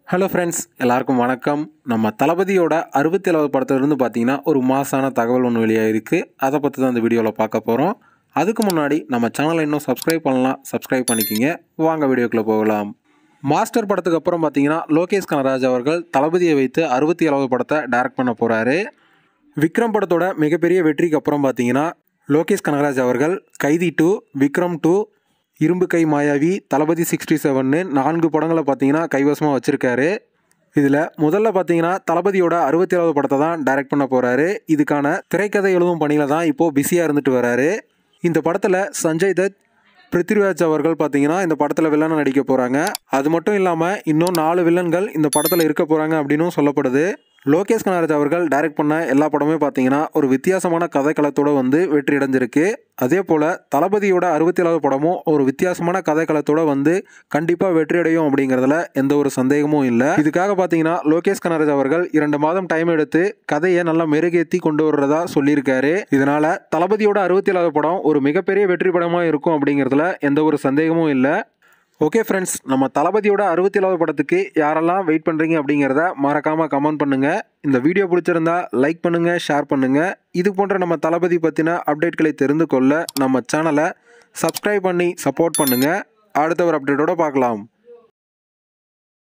hello friends எல்லாருக்கும் வணக்கம் நம்ம தளபதியோட அறுபத்தி ஏழாவது படத்துலேருந்து பார்த்தீங்கன்னா ஒரு மாசான தகவல் ஒன்று வெளியாகிருக்கு அதை பற்றி தான் இந்த வீடியோவில் பார்க்க போகிறோம் அதுக்கு முன்னாடி நம்ம சேனலை இன்னும் சப்ஸ்கிரைப் பண்ணலாம் சப்ஸ்கிரைப் பண்ணிக்கிங்க வாங்க வீடியோக்குள்ளே போகலாம் மாஸ்டர் படத்துக்கு அப்புறம் பார்த்தீங்கன்னா லோகேஷ் கனராஜ் அவர்கள் தளபதியை வைத்து அறுபத்தி ஏழாவது படத்தை டைரக்ட் பண்ண போகிறாரு விக்ரம் படத்தோட மிகப்பெரிய வெற்றிக்கு அப்புறம் பார்த்தீங்கன்னா லோகேஷ் கனகராஜ் அவர்கள் கைதி டூ விக்ரம் டூ இரும்பு கை மாயாவி தளபதி சிக்ஸ்டி செவன்னு நான்கு படங்களை பார்த்தீங்கன்னா கைவசமாக வச்சுருக்காரு இதில் முதல்ல பார்த்தீங்கன்னா தளபதியோட அறுபத்தி ஏழாவது படத்தை தான் டைரக்ட் பண்ண போகிறாரு இதுக்கான திரைக்கதை எழுதும் பணியில் தான் இப்போது பிஸியாக இருந்துட்டு வராரு இந்த படத்தில் சஞ்சய் தத் பிருத்திவிராஜ் அவர்கள் பார்த்தீங்கன்னா இந்த படத்தில் வில்லனை நடிக்க போகிறாங்க அது மட்டும் இல்லாமல் இன்னும் நாலு வில்லன்கள் இந்த படத்தில் இருக்க போகிறாங்க அப்படின்னும் சொல்லப்படுது லோகேஷ் கனகராஜ் அவர்கள் டைரக்ட் பண்ண எல்லா படமே பார்த்தீங்கன்னா ஒரு வித்தியாசமான கதைக்களத்தோட வந்து வெற்றி அடைஞ்சிருக்கு அதே போல் தளபதியோட அறுபத்தி ஏழாவது படமும் ஒரு வித்தியாசமான கதைக்களத்தோட வந்து கண்டிப்பாக வெற்றி அடையும் அப்படிங்கிறதுல எந்த ஒரு சந்தேகமும் இல்லை இதுக்காக பார்த்தீங்கன்னா லோகேஷ் கனகராஜ் அவர்கள் இரண்டு மாதம் டைம் எடுத்து கதையை நல்லா மெருகேற்றி கொண்டு வர்றதா சொல்லியிருக்காரு இதனால தளபதியோட அறுபத்தி ஏழாவது படம் ஒரு மிகப்பெரிய வெற்றி படமாக இருக்கும் அப்படிங்கிறதுல எந்த ஒரு சந்தேகமும் இல்லை ஓகே ஃப்ரெண்ட்ஸ் நம்ம தளபதியோட அறுபத்தி ஏழாவது படத்துக்கு யாரெல்லாம் வெயிட் பண்ணுறீங்க அப்படிங்கிறத மறக்காமல் கமெண்ட் பண்ணுங்கள் இந்த வீடியோ பிடிச்சிருந்தா லைக் பண்ணுங்கள் ஷேர் பண்ணுங்கள் இது போன்ற நம்ம தளபதி பற்றின அப்டேட்களை தெரிந்து கொள்ள நம்ம சேனலை சப்ஸ்கிரைப் பண்ணி சப்போர்ட் பண்ணுங்கள் அடுத்த ஒரு அப்டேட்டோட பார்க்கலாம்